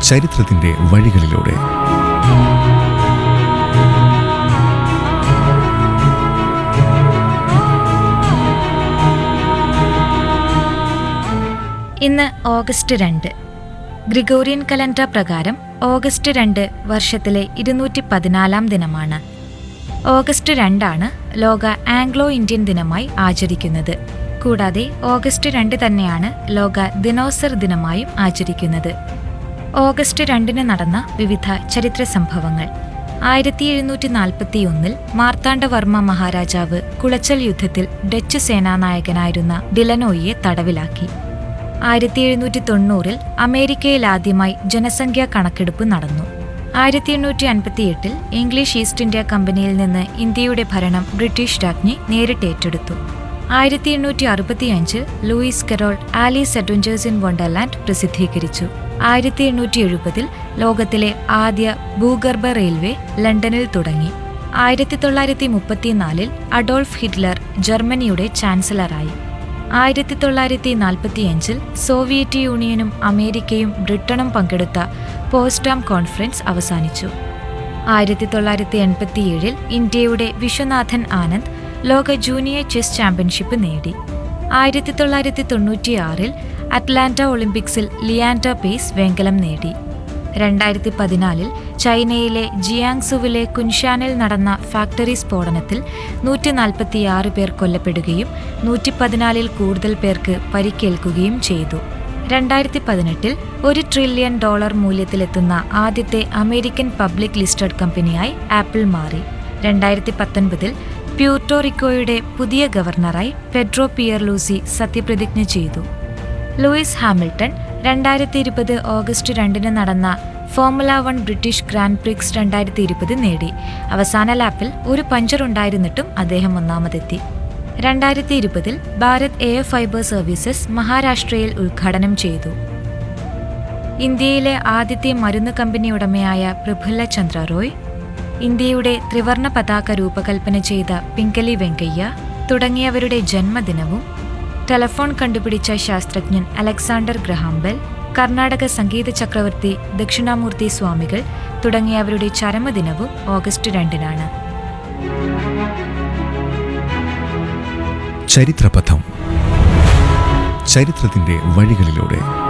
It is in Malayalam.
ചരിത്രത്തിന്റെ വഴികളിലൂടെ ഇന്ന് ഓഗസ്റ്റ് രണ്ട് ഗ്രിഗോറിയൻ കലണ്ടർ പ്രകാരം ഓഗസ്റ്റ് രണ്ട് വർഷത്തിലെ ഇരുന്നൂറ്റി പതിനാലാം ദിനമാണ് ഓഗസ്റ്റ് രണ്ടാണ് ലോക ആംഗ്ലോ ഇന്ത്യൻ ദിനമായി ആചരിക്കുന്നത് കൂടാതെ ഓഗസ്റ്റ് രണ്ട് തന്നെയാണ് ലോക ദിനോസർ ദിനമായും ആചരിക്കുന്നത് ഓഗസ്റ്റ് രണ്ടിന് നടന്ന വിവിധ ചരിത്ര സംഭവങ്ങൾ ആയിരത്തി എഴുന്നൂറ്റി നാൽപ്പത്തി ഒന്നിൽ മാർത്താണ്ഡവർമ്മ മഹാരാജാവ് കുളച്ചൽ യുദ്ധത്തിൽ ഡച്ച് സേനാനായകനായിരുന്ന ഡിലനോയിയെ തടവിലാക്കി ആയിരത്തി എഴുന്നൂറ്റി തൊണ്ണൂറിൽ അമേരിക്കയിൽ ആദ്യമായി ജനസംഖ്യാ കണക്കെടുപ്പ് നടന്നു ആയിരത്തി എണ്ണൂറ്റി അൻപത്തിയെട്ടിൽ ഇംഗ്ലീഷ് ഈസ്റ്റ് ഇന്ത്യ കമ്പനിയിൽ നിന്ന് ഇന്ത്യയുടെ ഭരണം ബ്രിട്ടീഷ് രാജ്ഞി നേരിട്ട് ഏറ്റെടുത്തു ആയിരത്തി എണ്ണൂറ്റി അറുപത്തിയഞ്ച് Lewis Carroll Alice's adventures in Wonderland പ്രസിദ്ധീകരിച്ചു ആയിരത്തി എണ്ണൂറ്റി എഴുപതിൽ ലോകത്തിലെ ആദ്യ ഭൂഗർഭ റെയിൽവേ ലണ്ടനിൽ തുടങ്ങി ആയിരത്തി തൊള്ളായിരത്തി മുപ്പത്തിനാലിൽ അഡോൾഫ് ഹിറ്റ്ലർ ജർമ്മനിയുടെ ചാൻസലറായി ആയിരത്തി തൊള്ളായിരത്തി നാൽപ്പത്തിയഞ്ചിൽ സോവിയറ്റ് യൂണിയനും അമേരിക്കയും ബ്രിട്ടനും പങ്കെടുത്ത പോസ്റ്റാം കോൺഫറൻസ് അവസാനിച്ചു ആയിരത്തി തൊള്ളായിരത്തി എൺപത്തിയേഴിൽ ഇന്ത്യയുടെ വിശ്വനാഥൻ ആനന്ദ് ലോക ജൂനിയർ ചെസ് ചാമ്പ്യൻഷിപ്പ് നേടി ആയിരത്തി തൊള്ളായിരത്തി തൊണ്ണൂറ്റിയാറിൽ അറ്റ്ലാന്റ ഒളിമ്പിക്സിൽ ലിയാൻഡ പേസ് വെങ്കലം നേടി രണ്ടായിരത്തി പതിനാലിൽ ചൈനയിലെ ജിയാങ്സുവിലെ കുൻഷാനിൽ നടന്ന ഫാക്ടറി സ്ഫോടനത്തിൽ നൂറ്റി നാൽപ്പത്തിയാറ് പേർ കൊല്ലപ്പെടുകയും നൂറ്റി പതിനാലിൽ കൂടുതൽ പേർക്ക് പരിക്കേൽക്കുകയും ചെയ്തു രണ്ടായിരത്തി പതിനെട്ടിൽ ഒരു ട്രില്യൺ ഡോളർ മൂല്യത്തിലെത്തുന്ന ആദ്യത്തെ അമേരിക്കൻ പബ്ലിക് ലിസ്റ്റഡ് കമ്പനിയായി ആപ്പിൾ മാറി രണ്ടായിരത്തി പത്തൊൻപതിൽ പ്യൂർട്ടോറിക്കോയുടെ പുതിയ ഗവർണറായി പെഡ്രോ പിയർലൂസി സത്യപ്രതിജ്ഞ ചെയ്തു ലൂയിസ് ഹാമിൽട്ടൺ രണ്ടായിരത്തി ഇരുപത് ഓഗസ്റ്റ് രണ്ടിന് നടന്ന Formula One British Grand Prix രണ്ടായിരത്തി ഇരുപത് നേടി അവസാന ലാപ്പിൽ ഒരു പഞ്ചർ ഉണ്ടായിരുന്നിട്ടും അദ്ദേഹം ഒന്നാമതെത്തി രണ്ടായിരത്തി ഇരുപതിൽ ഭാരത് എയർ ഫൈബർ സർവീസസ് മഹാരാഷ്ട്രയിൽ ഉദ്ഘാടനം ചെയ്തു ഇന്ത്യയിലെ ആദ്യത്തെ മരുന്ന് കമ്പനി ഉടമയായ പ്രഫുല്ല ചന്ദ്ര റോയ് ഇന്ത്യയുടെ ത്രിവർണ പതാക രൂപകൽപ്പന ചെയ്ത പിങ്കലി വെങ്കയ്യ തുടങ്ങിയവരുടെ ജന്മദിനവും ടെലഫോൺ കണ്ടുപിടിച്ച ശാസ്ത്രജ്ഞൻ അലക്സാണ്ടർ ഗ്രഹാംബെൽ കർണാടക സംഗീത ചക്രവർത്തി ദക്ഷിണാമൂർത്തി സ്വാമികൾ തുടങ്ങിയവരുടെ ചരമദിനവും ഓഗസ്റ്റ് രണ്ടിനാണ് ചരിത്രപഥം ചരിത്രത്തിന്റെ വഴികളിലൂടെ